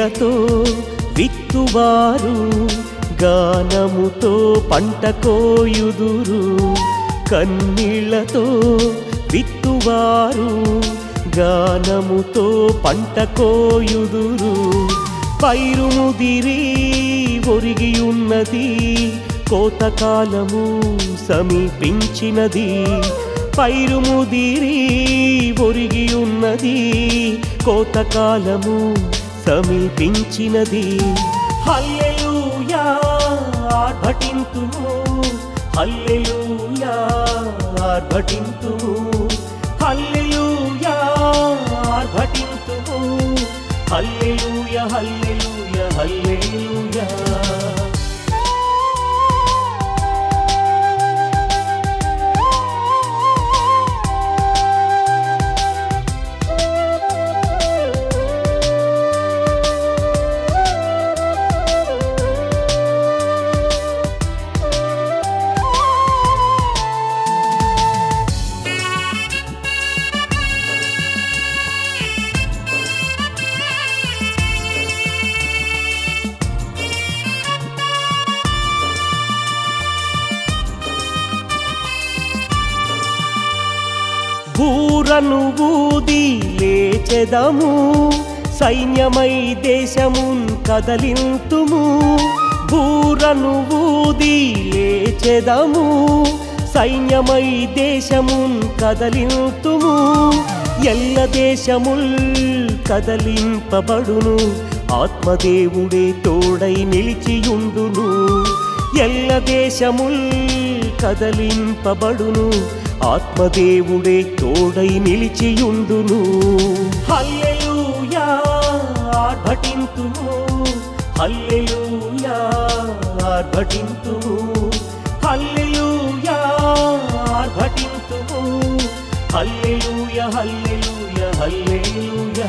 కన్నీళ్లతో విత్తువారు గానముతో పంట కోయుదురు కన్నీళ్లతో విత్తువారు గానముతో పంట కోయుదురు పైరు ముదిరి ఒరిగి ఉన్నది కోతకాలము సమీపించినది పైరు ముదిరి ఒరిగి ఉన్నది కోతకాలము సమీపించినది హల్లెలూయా ఆర్భటింతుము హల్లెలూయా ఆర్భటింతుము హల్లెలూయా ఆర్భటింతుము హల్లెలూయ హల్లెలూయ హల్లెలూయా బూరను ఊది లేచెదము సైన్యమై దేశమున్ కదలింతుము బూరను ఊది లేచెదము సైన్యమై దేశమున్ కదలింతుము ఎల్ల దేశముల్ కదలింపబడును ఆత్మదేవుడే తోడై నిలిచియుండును ఎల్ల దేశముల్ కదలింపబడును ఆత్మదేవుడే తోడై నిలిచియుండును హల్లెలూయా ఆర్భటింతుము హల్లెలూయా ఆర్భటింతుము హల్లెలూయా ఆర్భటింతుము హల్లెలూయ హల్లెలూయ హల్లెలూయా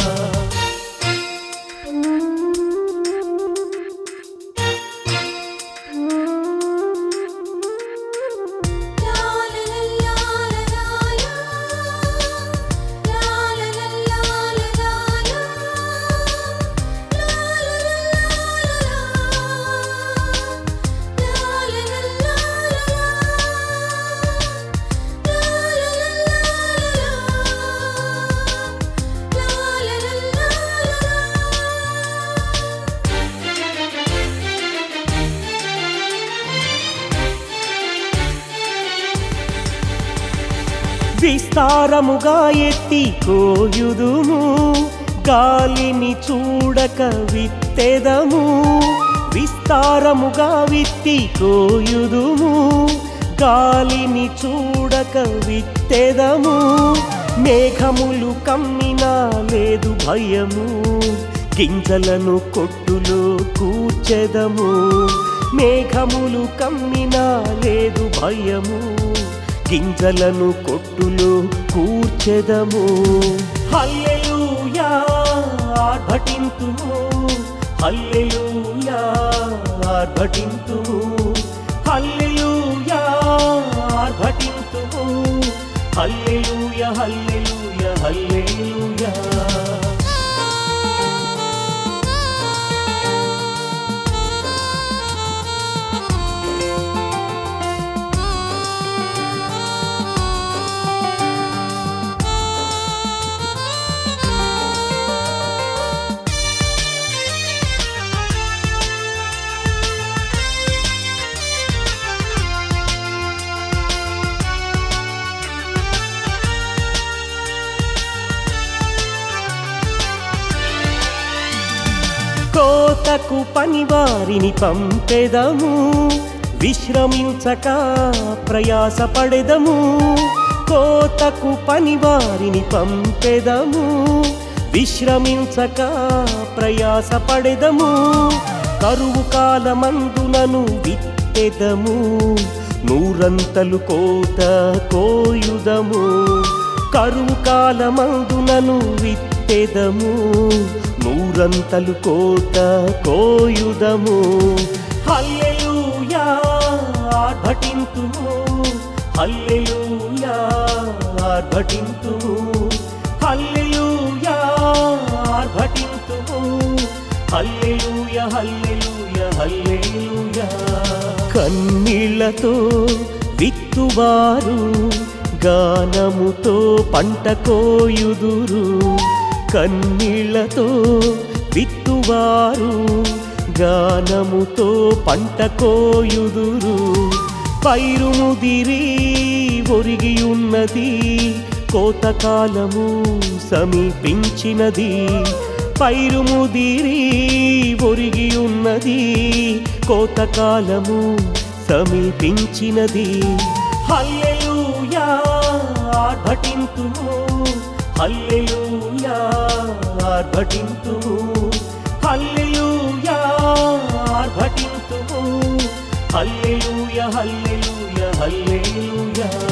విస్తారముగా ఎత్తి కోయుదుము గాలిని చూడక విత్తెదము విస్తారముగా విత్తి కోయుదుము గాలిని చూడక విత్తెదము మేఘములు కమ్మినా లేదు భయము గింజలను కొట్టులో కూర్చెదము మేఘములు కమ్మినా లేదు భయము గింజలను కొట్టులో కూర్చెదము హల్లెలూయా ఆర్భటింతుము హల్లెలూయా ఆర్భటింతుము హల్లెలూయా ఆర్భటింతుము హల్లెలూయ హల్లెలూయ హల్లెలూయా కోతకు పనివారిని పంపెదము విశ్రమించక ప్రయాసపడెదము కోతకు పనివారిని పంపెదము విశ్రమించక ప్రయాసపడెదము కరువు కాలమందునను విత్తెదము నూరంతలు కోత కోయుదము కరువు కాలమందునను విత్తెదము నూరంతలు కోత కోయుదము హల్లెలూయా ఆర్భటింతుము హల్లెలూయా ఆర్భటింతుము హల్లెలూయా ఆర్భటింతుము హల్లెలూయ హల్లెలూయ హల్లెలూయ కన్నీళ్లతో విత్తువారు గానముతో పంట కోయుదురు కన్నీళ్లతో విత్తువారు గానముతో పంట కోయుదురు పైరు ముదిరి ఒరిగి ఉన్నది కోతకాలము సమీపించినది పైరు ముదిరి ఒరిగి ఉన్నది కోతకాలము సమీపించినది హల్లెలూయా ఆర్భటింతుము హల్లెలూయా ఆర్భటింతుము హల్లెలూయా ఆర్భటింతుము హల్లెలూయా హల్లెలూయా హల్లెలూయా